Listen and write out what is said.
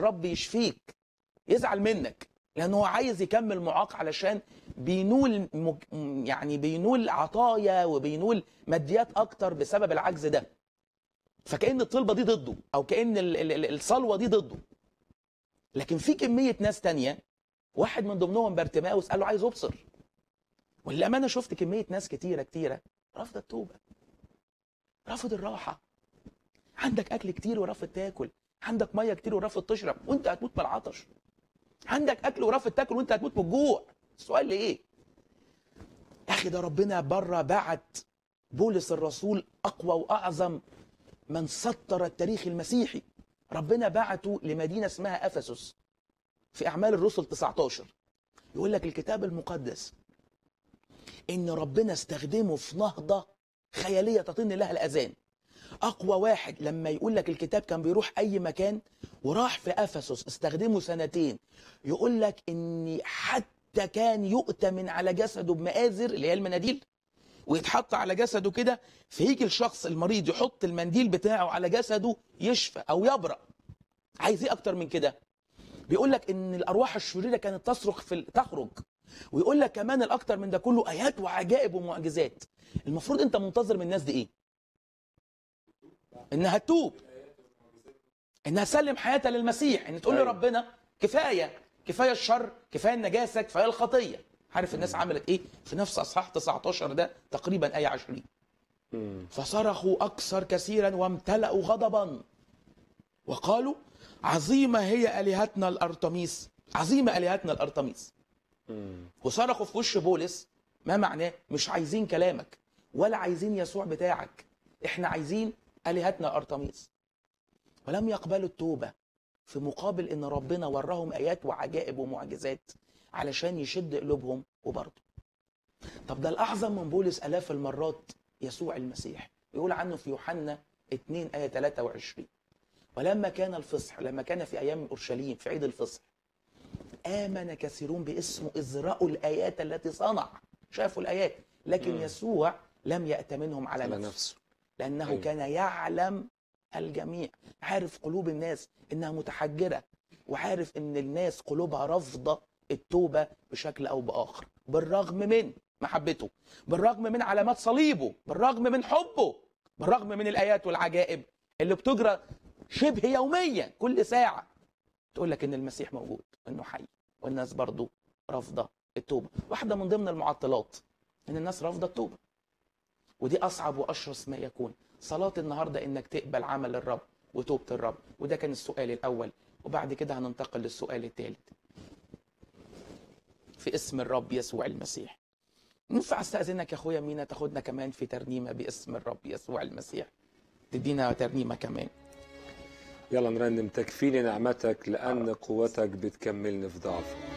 الرب يشفيك يزعل منك لان هو عايز يكمل معاق علشان بينول مج... يعني بينول عطايا وبينول ماديات اكتر بسبب العجز ده فكأن الطلبة دي ضده او كأن ال- ال- ال- الصلوة دي ضده لكن في كمية ناس تانية واحد من ضمنهم بارتماوس قال له عايز ابصر وللأمانة شفت كمية ناس كتيرة كتيرة رافضة التوبة رافض الراحة عندك أكل كتير ورافض تاكل عندك مية كتير ورافض تشرب وانت هتموت من العطش عندك أكل ورافض تاكل وانت هتموت من الجوع السؤال لإيه؟ يا أخي ده ربنا بره بعت بولس الرسول أقوى وأعظم من سطر التاريخ المسيحي ربنا بعته لمدينة اسمها أفسس في أعمال الرسل 19 يقول لك الكتاب المقدس إن ربنا استخدمه في نهضة خيالية تطن لها الأذان أقوى واحد لما يقول لك الكتاب كان بيروح أي مكان وراح في أفسس استخدمه سنتين يقول لك إن حتى كان يؤتى من على جسده بمآزر اللي هي المناديل ويتحط على جسده كده فيجي الشخص المريض يحط المنديل بتاعه على جسده يشفى او يبرأ عايز ايه اكتر من كده بيقول لك ان الارواح الشريره كانت تصرخ في ال- تخرج ويقول لك كمان الاكتر من ده كله ايات وعجائب ومعجزات المفروض انت منتظر من الناس دي ايه انها تتوب انها تسلم حياتها للمسيح ان تقول أيوة. لربنا كفايه كفايه الشر كفايه النجاسه كفايه الخطيه عارف الناس عملت ايه في نفس اصحاح 19 ده تقريبا ايه 20 مم. فصرخوا أكثر كثيرا وامتلأوا غضبا وقالوا عظيمة هي آلهتنا الأرتميس عظيمة آلهتنا الأرتميس مم. وصرخوا في وش بولس ما معناه مش عايزين كلامك ولا عايزين يسوع بتاعك احنا عايزين آلهتنا أرتميس ولم يقبلوا التوبة في مقابل ان ربنا وراهم آيات وعجائب ومعجزات علشان يشد قلوبهم وبرضه طب ده الأعظم من بولس آلاف المرات يسوع المسيح يقول عنه في يوحنا 2 آية 23 ولما كان الفصح لما كان في أيام أورشليم في عيد الفصح آمن كثيرون باسمه إذ رأوا الآيات التي صنع شافوا الآيات لكن مم. يسوع لم يأت منهم على, على نفسه نفسه لأنه أيوة. كان يعلم الجميع عارف قلوب الناس إنها متحجرة وعارف إن الناس قلوبها رافضة التوبة بشكل أو بآخر بالرغم من محبته بالرغم من علامات صليبه بالرغم من حبه بالرغم من الآيات والعجائب اللي بتجرى شبه يوميا كل ساعة تقول لك إن المسيح موجود إنه حي والناس برضو رافضة التوبة واحدة من ضمن المعطلات إن الناس رافضة التوبة ودي اصعب واشرس ما يكون صلاه النهارده انك تقبل عمل الرب وتوبه الرب وده كان السؤال الاول وبعد كده هننتقل للسؤال الثالث في اسم الرب يسوع المسيح ينفع استاذنك يا اخويا مينا تاخدنا كمان في ترنيمه باسم الرب يسوع المسيح تدينا ترنيمه كمان يلا نرنم تكفيني نعمتك لأن قوتك بتكملني في ضعفي